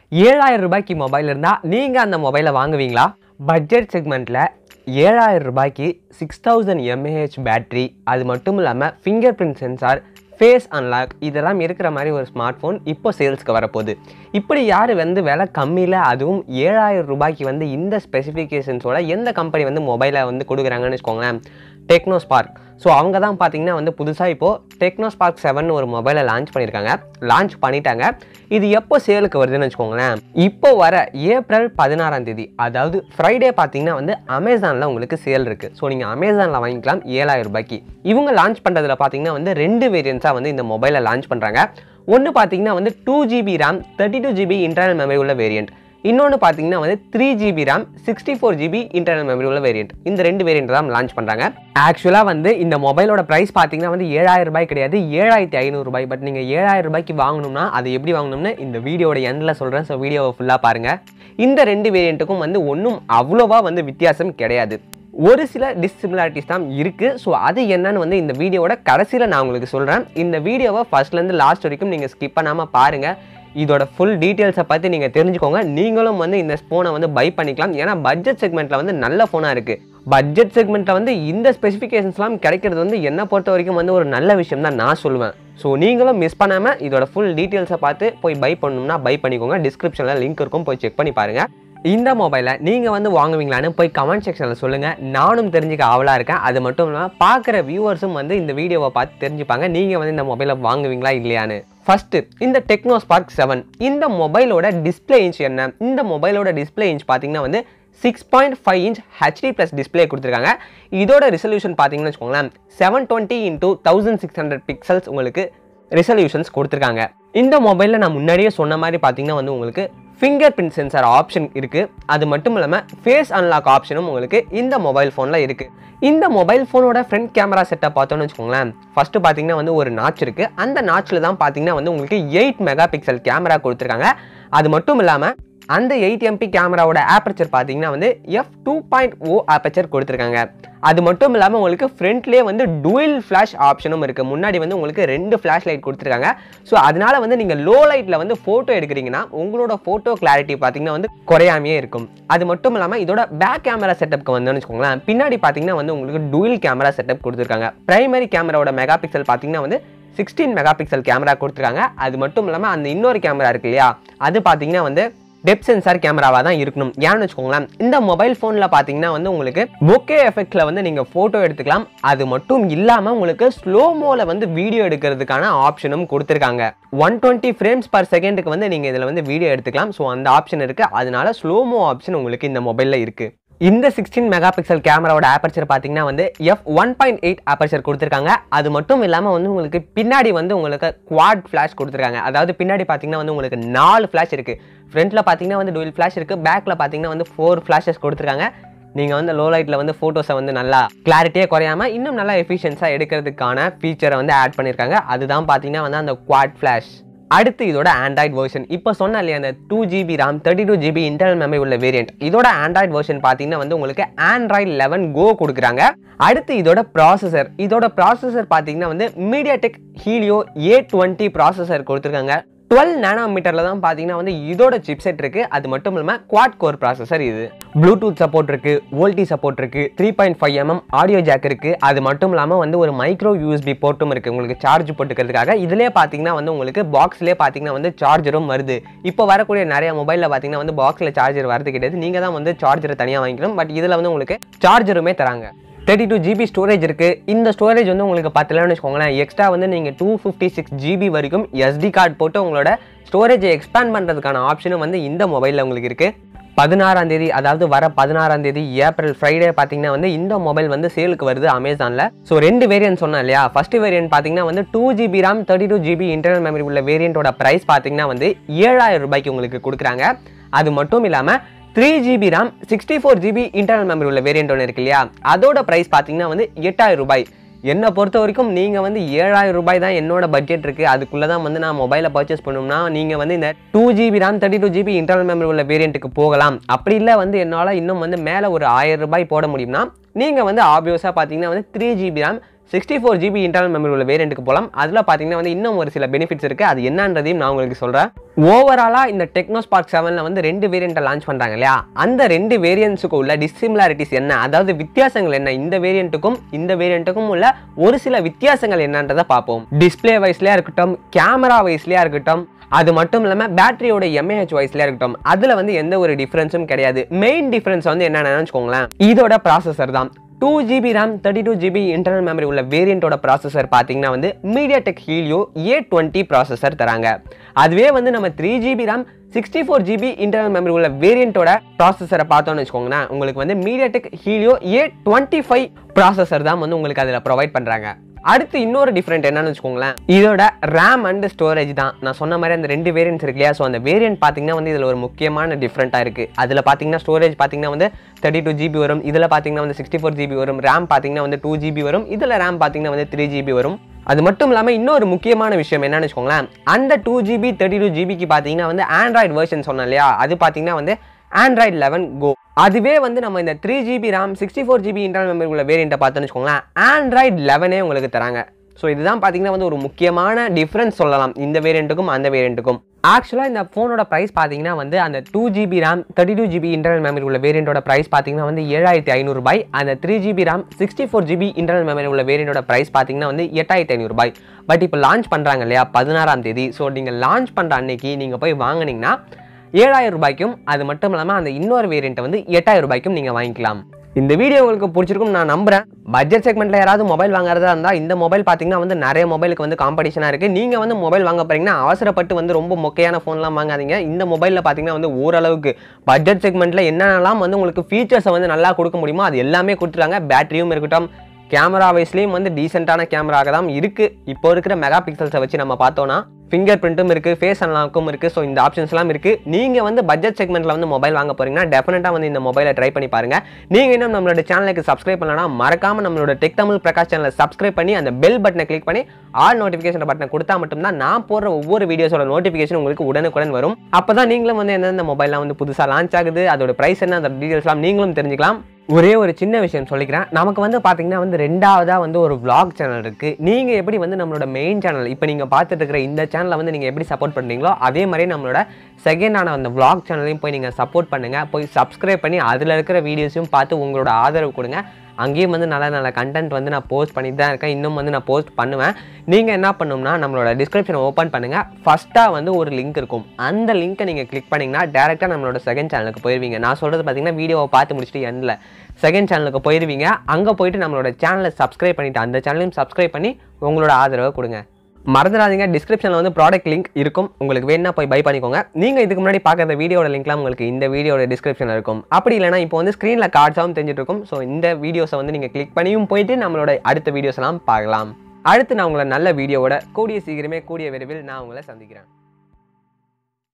ஏழாயிரம் ரூபாய்க்கு மொபைல் இருந்தால் நீங்கள் அந்த மொபைலை வாங்குவீங்களா பட்ஜெட் செக்மெண்ட்டில் ஏழாயிரம் ரூபாய்க்கு சிக்ஸ் தௌசண்ட் எம்ஏஹெச் பேட்டரி அது மட்டும் இல்லாமல் finger print sensor face unlock இதெல்லாம் இருக்கிற மாதிரி ஒரு ஸ்மார்ட் ஃபோன் இப்போ சேல்ஸ்க்கு வரப்போகுது இப்படி யார் வந்து விலை கம்மியில் அதுவும் ஏழாயிரம் ரூபாய்க்கு வந்து இந்த ஸ்பெசிஃபிகேஷன்ஸோட எந்த கம்பெனி வந்து மொபைலை வந்து கொடுக்குறாங்கன்னு வச்சுக்கோங்களேன் டெக்னோ ஸ்பார்க் ஸோ அவங்க தான் பார்த்தீங்கன்னா வந்து புதுசாக இப்போது டெக்னோ ஸ்பார்க் செவன் ஒரு மொபைலை லான்ச் பண்ணியிருக்காங்க லான்ச் பண்ணிட்டாங்க இது எப்போ சேலுக்கு வருதுன்னு வச்சுக்கோங்களேன் இப்போ வர ஏப்ரல் பதினாறாம் தேதி அதாவது ஃப்ரைடே பார்த்தீங்கன்னா வந்து அமேசானில் உங்களுக்கு சேல் இருக்குது ஸோ நீங்கள் அமேசானில் வாங்கிக்கலாம் ஏழாயிரம் ரூபாய்க்கு இவங்க லான்ச் பண்ணுறதுல பார்த்தீங்கன்னா வந்து ரெண்டு வேரியன்ஸாக வந்து இந்த மொபைலை லான்ச் பண்ணுறாங்க ஒன்று பார்த்தீங்கன்னா வந்து two GB RAM thirty two GB internal memory உள்ள வேரியன்ட் இன்னொன்று பார்த்தீங்கன்னா வந்து three GB RAM sixty four GB internal memory உள்ள வேரியன்ட் இந்த ரெண்டு வேரியன்ட் தான் லான்ச் பண்ணுறாங்க ஆக்சுவலாக வந்து இந்த மொபைலோட ப்ரைஸ் பார்த்தீங்கன்னா வந்து ஏழாயிரம் ரூபாய் கிடையாது ஏழாயிரத்தி ஐநூறு ரூபாய் பட் நீங்கள் ஏழாயிரம் ரூபாய்க்கு வாங்கணும்னா அது எப்படி வாங்கணும்னு இந்த வீடியோட எண்டில் சொல்கிறேன் ஸோ வீடியோவை ஃபுல்லாக பாருங்கள் இந்த ரெண்டு வேரியண்ட்டுக்கும் வந்து ஒன்றும் அவ்வளோவா வந்து வித்தியாசம் கிடையாது ஒரு சில டிஸ்சிமிலாரிட்டிஸ் தான் இருக்குது ஸோ அது என்னன்னு வந்து இந்த வீடியோவோட கடைசியில் நான் உங்களுக்கு சொல்கிறேன் இந்த வீடியோவை ஃபர்ஸ்ட்லேருந்து லாஸ்ட் வரைக்கும் நீங்கள் ஸ்கிப் பண்ணாமல் பாருங்கள் இதோட ஃபுல் டீட்டெயில்ஸை பற்றி நீங்கள் தெரிஞ்சுக்கோங்க நீங்களும் வந்து இந்த ஃபோனை வந்து பை பண்ணிக்கலாம் ஏன்னா பட்ஜெட் செக்மெண்ட்டில் வந்து நல்ல ஃபோனாக இருக்குது பட்ஜெட் செக்மெண்ட்டில் வந்து இந்த ஸ்பெசிஃபிகேஷன்ஸ்லாம் கிடைக்கிறது வந்து என்னை பொறுத்த வரைக்கும் வந்து ஒரு நல்ல விஷயம் தான் நான் சொல்லுவேன் ஸோ நீங்களும் மிஸ் பண்ணாமல் இதோட ஃபுல் டீட்டெயில்ஸை பார்த்து போய் பை பண்ணணும்னா பை பண்ணிக்கோங்க டிஸ்கிரிப்ஷனில் லிங்க் இருக்கும் போய் செக் பண்ணி பாருங்கள் இந்த மொபைலை நீங்கள் வந்து வாங்குவீங்களான்னு போய் கமெண்ட் செக்ஷனில் சொல்லுங்கள் நானும் தெரிஞ்சுக்க ஆவலாக இருக்கேன் அது மட்டும் இல்லாமல் பார்க்குற வியூவர்ஸும் வந்து இந்த வீடியோவை பார்த்து தெரிஞ்சுப்பாங்க நீங்கள் வந்து இந்த மொபைலை வாங்குவீங்களா இல்லையான்னு ஃபஸ்ட்டு இந்த டெக்னோ ஸ்பார்க் செவன் இந்த மொபைலோட டிஸ்பிளே இன்ச் என்ன இந்த மொபைலோட டிஸ்பிளே இன்ச் பார்த்தீங்கன்னா வந்து six point five inch HD plus display கொடுத்துருக்காங்க இதோட ரிசல்யூஷன் பார்த்தீங்கன்னு வச்சுக்கோங்களேன் seven twenty into thousand six hundred pixels உங்களுக்கு ரிசல்யூஷன்ஸ் கொடுத்துருக்காங்க இந்த மொபைலில் நான் முன்னாடியே சொன்ன மாதிரி பார்த்தீங்கன்னா வந்து உங்களுக்கு ஃபிங்கர் பிரிண்ட் சென்சார் ஆப்ஷன் இருக்குது அது மட்டும் இல்லாமல் ஃபேஸ் அன்லாக் ஆப்ஷனும் உங்களுக்கு இந்த மொபைல் ஃபோனில் இருக்குது இந்த மொபைல் ஃபோனோட ஃப்ரண்ட் கேமரா செட்டை பார்த்தோன்னு வச்சுக்கோங்களேன் ஃபஸ்ட்டு பார்த்தீங்கன்னா வந்து ஒரு நாச் இருக்குது அந்த நாச்சில் தான் பார்த்தீங்கன்னா வந்து உங்களுக்கு எயிட் மெகா பிக்சல் கேமரா கொடுத்துருக்காங்க அது மட்டும் இல்லாமல் அந்த எயிட் எம்பி கேமராவோட ஆப்பர்ச்சர் பார்த்தீங்கன்னா வந்து f two point o aperture கொடுத்துருக்காங்க அது மட்டும் இல்லாமல் உங்களுக்கு ஃப்ரண்ட்லேயே வந்து டுவெல் ஃப்ளாஷ் ஆப்ஷனும் இருக்குது முன்னாடி வந்து உங்களுக்கு ரெண்டு ஃப்ளாஷ் லைட் கொடுத்துருக்காங்க ஸோ அதனால வந்து நீங்கள் லோ லைட்டில் வந்து ஃபோட்டோ எடுக்கிறீங்கன்னா உங்களோட ஃபோட்டோ கிளாரிட்டி பார்த்தீங்கன்னா வந்து குறையாமையே இருக்கும் அது மட்டும் இல்லாமல் இதோட பேக் கேமரா செட்டப்க்கு வந்தோம்னு வச்சுக்கோங்களேன் பின்னாடி பார்த்தீங்கன்னா வந்து உங்களுக்கு டுவெல் கேமரா செட்டப் கொடுத்துருக்காங்க பிரைமரி கேமராவோட மெகா பிக்சல் பார்த்தீங்கன்னா வந்து சிக்ஸ்டீன் மெகா பிக்சல் கேமரா கொடுத்துருக்காங்க அது மட்டும் இல்லாமல் அந்த இன்னொரு கேமரா இருக்கு இல்லையா அது பார்த்தீங்கன்னா வந்து டெப் சென்சார் கேமராவாக தான் இருக்கணும் ஏன்னு வச்சுக்கோங்களேன் இந்த மொபைல் ஃபோனில் பார்த்தீங்கன்னா வந்து உங்களுக்கு பொக்கே எஃபெக்டில் வந்து நீங்கள் ஃபோட்டோ எடுத்துக்கலாம் அது மட்டும் இல்லாமல் உங்களுக்கு ஸ்லோமோவில் வந்து வீடியோ எடுக்கிறதுக்கான ஆப்ஷனும் கொடுத்துருக்காங்க ஒன் டுவெண்ட்டி ஃப்ரேம்ஸ் பர் செகண்டுக்கு வந்து நீங்கள் இதில் வந்து வீடியோ எடுத்துக்கலாம் ஸோ அந்த ஆப்ஷன் இருக்குது அதனால ஸ்லோமோ ஆப்ஷன் உங்களுக்கு இந்த மொபைலில் இருக்குது இந்த சிக்ஸ்டீன் மெகா பிக்சல் கேமராவோட ஆப்பர்ச்சர் பார்த்தீங்கன்னா வந்து f one point eight aperture கொடுத்துருக்காங்க அது மட்டும் இல்லாமல் வந்து உங்களுக்கு பின்னாடி வந்து உங்களுக்கு குவாட் ஃப்ளாஷ் கொடுத்துருக்காங்க அதாவது பின்னாடி பார்த்தீங்கன்னா வந்து உங்களுக்கு நாலு ஃப்ளாஷ் இருக்குது ஃப்ரண்ட்டில் பார்த்தீங்கன்னா வந்து டுவெல் ஃப்ளாஷ் இருக்குது பேக்கில் பார்த்தீங்கன்னா வந்து ஃபோர் ஃப்ளாஷஸ் கொடுத்துருக்காங்க நீங்கள் வந்து லோ லைட்டில் வந்து ஃபோட்டோஸை வந்து நல்லா கிளாரிட்டியே குறையாமல் இன்னும் நல்லா எஃபிஷியன்ஸாக எடுக்கிறதுக்கான ஃபீச்சரை வந்து ஆட் பண்ணியிருக்காங்க அதுதான் பார்த்தீங்கன்னா வந்து அந்த குவாட் ஃப்ளாஷ் அடுத்து இதோட ஆண்ட்ராய்ட் வெர்ஷன் இப்போ சொன்ன இல்லையா அந்த two GB RAM thirty two GB internal memory உள்ள வேரியன்ட் இதோட ஆண்ட்ராய்ட் வெர்ஷன் பார்த்தீங்கன்னா வந்து உங்களுக்கு ஆண்ட்ராய்ட் லெவன் கோ கொடுக்குறாங்க அடுத்து இதோட ப்ராசஸர் இதோட ப்ராசஸர் பார்த்தீங்கன்னா வந்து MediaTek Helio A twenty processor கொடுத்துருக்காங்க டுவெல் நேனோ மீட்டரில் தான் பார்த்தீங்கன்னா வந்து இதோட சிப்செட் இருக்குது அது மட்டும் இல்லாமல் குவாட் கோர் ப்ராசஸர் இது ப்ளூடூத் சப்போர்ட் இருக்குது வோல்டி சப்போர்ட் இருக்குது three point five mm audio jack இருக்குது அது மட்டும் இல்லாமல் வந்து ஒரு மைக்ரோ யூஎஸ்பி போர்ட்டும் இருக்குது உங்களுக்கு சார்ஜ் போட்டுக்கிறதுக்காக இதிலே பார்த்தீங்கன்னா வந்து உங்களுக்கு பாக்ஸ்லேயே பார்த்தீங்கன்னா வந்து சார்ஜரும் வருது இப்போ வரக்கூடிய நிறைய மொபைலில் பார்த்தீங்கன்னா வந்து பாக்ஸில் சார்ஜர் வரது கிடையாது நீங்கள் தான் வந்து சார்ஜரை தனியாக வாங்கிக்கணும் பட் இதில் வந்து உங்களுக்கு சார்ஜருமே தராங்க தேர்ட்டி டூ ஜிபி ஸ்டோரேஜ் இருக்குது இந்த ஸ்டோரேஜ் வந்து உங்களுக்கு பத்தலன்னு வச்சுக்கோங்களேன் எக்ஸ்ட்ரா வந்து நீங்கள் டூ ஃபிஃப்டி சிக்ஸ் ஜிபி வரைக்கும் எஸ்டி கார்டு போட்டு உங்களோட ஸ்டோரேஜை எக்ஸ்பேண்ட் பண்ணுறதுக்கான ஆப்ஷனும் வந்து இந்த மொபைலில் உங்களுக்கு இருக்குது பதினாறாம் தேதி அதாவது வர பதினாறாம் தேதி ஏப்ரல் ஃப்ரைடே பார்த்தீங்கன்னா வந்து இந்த மொபைல் வந்து சேலுக்கு வருது அமேசானில் ஸோ ரெண்டு வேரியன்ட் சொன்னேன் இல்லையா ஃபர்ஸ்ட் வேரியன்ட் பார்த்தீங்கன்னா வந்து two GB RAM thirty two GB internal memory உள்ள வேரியண்ட்டோட ப்ரைஸ் பார்த்தீங்கன்னா வந்து ஏழாயிரம் ரூபாய்க்கு உங்களுக்கு கொடுக்குறாங்க அது மட்டும் இல்லாமல் three GB RAM sixty four GB internal memory உள்ள வேரியண்ட் ஒன்று இருக்கு இல்லையா அதோட ப்ரைஸ் பார்த்தீங்கன்னா வந்து எட்டாயிரம் ரூபாய் என்னை பொறுத்த வரைக்கும் நீங்கள் வந்து ஏழாயிரம் ரூபாய் தான் என்னோட பட்ஜெட் இருக்குது அதுக்குள்ளே தான் வந்து நான் மொபைலை பர்ச்சேஸ் பண்ணணும்னா நீங்கள் வந்து இந்த two GB RAM thirty two GB internal memory உள்ள வேரியண்ட்டுக்கு போகலாம் அப்படி இல்லை வந்து என்னால் இன்னும் வந்து மேலே ஒரு ஆயிரம் ரூபாய் போட முடியும்னா நீங்கள் வந்து ஆப்வியஸாக பார்த்தீங்கன்னா வந்து three GB RAM sixty four GB internal memory உள்ள வேரியண்ட்டுக்கு போகலாம் அதில் பார்த்தீங்கன்னா வந்து இன்னும் ஒரு சில பெனிஃபிட்ஸ் இருக்குது அது என்னன்றதையும் நான் உங்களுக்கு சொல்கிறேன் ஓவராலாக இந்த டெக்னோ ஸ்பார்க் செவனில் வந்து ரெண்டு வேரியண்ட்டை லான்ச் பண்ணுறாங்க இல்லையா அந்த ரெண்டு வேரியன்ட்ஸுக்கு உள்ள டிஸ்சிமிலாரிட்டிஸ் என்ன அதாவது வித்தியாசங்கள் என்ன இந்த வேரியண்ட்டுக்கும் இந்த வேரியண்ட்டுக்கும் உள்ள ஒரு சில வித்தியாசங்கள் என்னன்றதை பார்ப்போம் டிஸ்பிளே வைஸ்லையாக இருக்கட்டும் கேமரா வைஸ்லையாக இருக்கட்டும் அது மட்டும் இல்லாமல் பேட்டரியோட எம்ஏஹெச் வைஸ்ல இருக்கட்டும் அதில் வந்து எந்த ஒரு டிஃப்ரென்ஸும் கிடையாது மெயின் டிஃப்ரென்ஸ் வந்து என்னென்னு வச்சுக்கோங்களேன் இதோட ப்ராசஸர் தான் two GB RAM thirty two GB internal memory உள்ள வேரியண்ட்டோட ப்ராசஸர் பார்த்தீங்கன்னா வந்து MediaTek Helio A twenty processor தராங்க அதுவே வந்து நம்ம three GB RAM sixty four GB internal memory உள்ள வேரியண்ட்டோட ப்ராசஸரை பார்த்தோம்னு வச்சுக்கோங்களேன் உங்களுக்கு வந்து MediaTek Helio A twenty five processor தான் வந்து உங்களுக்கு அதில் ப்ரொவைட் பண்ணுறாங்க அடுத்து இன்னொரு டிஃப்ரெண்ட் என்னன்னு வச்சுக்கோங்களேன் இதோட ரேம் அண்ட் ஸ்டோரேஜ் தான் நான் சொன்ன மாதிரி அந்த ரெண்டு வேரியன்ட்ஸ் இருக்கு இல்லையா ஸோ அந்த வேரியன்ட் பார்த்தீங்கன்னா வந்து இதில் ஒரு முக்கியமான டிஃப்ரெண்ட்டாக இருக்குது அதில் பார்த்தீங்கன்னா ஸ்டோரேஜ் பார்த்தீங்கன்னா வந்து தேர்ட்டி டூ ஜிபி வரும் இதில் பார்த்தீங்கன்னா வந்து சிக்ஸ்டி ஃபோர் ஜிபி வரும் ரேம் பார்த்தீங்கன்னா வந்து டூ ஜிபி வரும் இதில் ரேம் பார்த்தீங்கன்னா வந்து த்ரீ ஜிபி வரும் அது மட்டும் இல்லாமல் இன்னொரு முக்கியமான விஷயம் என்னன்னு வச்சுக்கோங்களேன் அந்த டூ ஜிபி தேர்ட்டி டூ ஜிபிக்கு பார்த்தீங்கன்னா வந்து ஆண்ட்ராய்டு வெர்ஷன் சொன்னேன் இல்லையா அது பார்த்தீங்கன்னா வந்து ஆண்ட்ராய்டு லெவன் கோ அதுவே வந்து நம்ம இந்த three GB RAM sixty four GB internal memory உள்ள வேரியண்ட்டை பார்த்தோன்னு வச்சுக்கோங்களேன் ஆண்ட்ராய்டு லெவனே உங்களுக்கு தராங்க ஸோ இதுதான் பார்த்தீங்கன்னா வந்து ஒரு முக்கியமான டிஃப்ரென்ஸ் சொல்லலாம் இந்த வேரியண்ட்டுக்கும் அந்த வேரியண்ட்டுக்கும் ஆக்சுவலாக இந்த ஃபோனோட ப்ரைஸ் பார்த்தீங்கன்னா வந்து அந்த two GB RAM thirty two GB internal memory உள்ள வேரியண்ட்டோட ப்ரைஸ் பார்த்தீங்கன்னா வந்து ஏழாயிரத்தி ஐநூறுபாய் அந்த three GB RAM sixty four GB internal memory உள்ள வேரியண்ட்டோட ப்ரைஸ் பார்த்தீங்கன்னா வந்து எட்டாயிரத்தி ஐநூறுபாய் பட் இப்போ லான்ச் பண்ணுறாங்க இல்லையா பதினாறாம் தேதி ஸோ நீங்கள் லான்ச் பண்ணுற அன்னைக்கு நீங்கள் போய் வாங்குனீங்கன்னா ஏழாயிரம் ரூபாய்க்கும் அது மட்டும் இல்லாமல் அந்த இன்னொரு வேரியண்ட்டை வந்து எட்டாயிரம் ரூபாய்க்கும் நீங்கள் வாங்கிக்கலாம் இந்த வீடியோ உங்களுக்கு பிடிச்சிருக்கும் நான் நம்புறேன் பட்ஜெட் செக்மெண்ட்டில் யாராவது மொபைல் வாங்குறதா இருந்தால் இந்த மொபைல் பார்த்தீங்கன்னா வந்து நிறைய மொபைலுக்கு வந்து காம்படிஷனாக இருக்குது நீங்கள் வந்து மொபைல் வாங்க போறீங்கன்னா அவசரப்பட்டு வந்து ரொம்ப மொக்கையான ஃபோன்லாம் வாங்காதீங்க இந்த மொபைலில் பார்த்தீங்கன்னா வந்து ஓரளவுக்கு பட்ஜெட் செக்மெண்ட்டில் என்னென்னலாம் வந்து உங்களுக்கு ஃபீச்சர்ஸை வந்து நல்லா கொடுக்க முடியுமோ அது எல்லாமே கொடுத்துருக்காங்க பேட்டரியும் இருக்கட்டும் கேமரா வைஸ்லேயும் வந்து டீசெண்டான கேமராக தான் இருக்குது இப்போ இருக்கிற மெகா பிக்சல்ஸை வச்சு நம்ம பார்த்தோன்னா ஃபிங்கர் பிரிண்ட்டும் இருக்குது ஃபேஸ் அன்லாக்கும் இருக்குது ஸோ இந்த ஆப்ஷன்ஸ்லாம் இருக்குது நீங்கள் வந்து பட்ஜெட் செக்மெண்ட்டில் வந்து மொபைல் வாங்க போகிறீங்கன்னா டெஃபினட்டாக வந்து இந்த மொபைலை ட்ரை பண்ணி பாருங்கள் நீங்கள் இன்னும் நம்மளோட சேனலுக்கு சப்ஸ்கிரைப் பண்ணலன்னா மறக்காமல் நம்மளோட டெக் தமிழ் பிரகாஷ் சேனலை சப்ஸ்கிரைப் பண்ணி அந்த பெல் பட்டனை கிளிக் பண்ணி ஆல் நோட்டிஃபிகேஷன் பட்டனை கொடுத்தா மட்டும்தான் நான் போடுற ஒவ்வொரு வீடியோஸோட நோட்டிஃபிகேஷன் உங்களுக்கு உடனுக்குடன் வரும் அப்போ தான் நீங்களும் வந்து எந்தெந்த மொபைல்லாம் வந்து புதுசாக லான்ச் ஆகுது அதோட ப்ரைஸ் என்ன அந்த டீட்டெயில்ஸ்லாம் நீங்களும் தெரிஞ்சுக்கலாம் ஒரே ஒரு சின்ன விஷயம் சொல்லிக்கிறேன் நமக்கு வந்து பார்த்தீங்கன்னா வந்து ரெண்டாவதாக வந்து ஒரு vlog சேனல் இருக்குது நீங்கள் எப்படி வந்து நம்மளோட மெயின் சேனல் இப்போ நீங்கள் பார்த்துட்டு இருக்கிற இந்த சேனலை வந்து நீங்கள் எப்படி சப்போர்ட் பண்ணுறீங்களோ அதே மாதிரி நம்மளோட செகண்ட் ஆன அந்த vlog சேனலையும் போய் நீங்கள் சப்போர்ட் பண்ணுங்கள் போய் சப்ஸ்கிரைப் பண்ணி அதில் இருக்கிற வீடியோஸையும் பார்த்து உங்களோட ஆதரவு கொடுங்க அங்கேயும் வந்து நல்ல நல்ல கண்டென்ட் வந்து நான் போஸ்ட் பண்ணிட்டு தான் இருக்கேன் இன்னும் வந்து நான் போஸ்ட் பண்ணுவேன் நீங்கள் என்ன பண்ணணும்னா நம்மளோட டிஸ்கிரிப்ஷனை ஓப்பன் பண்ணுங்கள் ஃபஸ்ட்டாக வந்து ஒரு லிங்க் இருக்கும் அந்த லிங்க்கை நீங்கள் கிளிக் பண்ணிங்கன்னா டேரெக்டாக நம்மளோட செகண்ட் சேனலுக்கு போயிருவீங்க நான் சொல்கிறது பார்த்தீங்கன்னா வீடியோவை பார்த்து முடிச்சுட்டு எண்டில் செகண்ட் சேனலுக்கு போயிருவீங்க அங்கே போயிட்டு நம்மளோட சேனலை சப்ஸ்கிரைப் பண்ணிவிட்டு அந்த சேனலையும் சப்ஸ்கிரைப் பண்ணி உங்களோட ஆதரவை கொடுங்க மறந்துடாதீங்க டிஸ்கிரிப்ஷனில் வந்து ப்ராடக்ட் லிங்க் இருக்கும் உங்களுக்கு வேணா போய் பை பண்ணிக்கோங்க நீங்கள் இதுக்கு முன்னாடி பார்க்குற வீடியோட லிங்க்லாம் உங்களுக்கு இந்த வீடியோட டிஸ்கிரிப்ஷனில் இருக்கும் அப்படி இல்லைனா இப்போ வந்து ஸ்க்ரீனில் கார்ட்ஸாகவும் தெரிஞ்சிட்டு இருக்கும் ஸோ இந்த வீடியோஸை வந்து நீங்கள் கிளிக் பண்ணியும் போயிட்டு நம்மளோட அடுத்த வீடியோஸ் எல்லாம் பார்க்கலாம் அடுத்து நான் உங்களை நல்ல வீடியோவோட கூடிய சீக்கிரமே கூடிய விரைவில் நான் உங்களை சந்திக்கிறேன்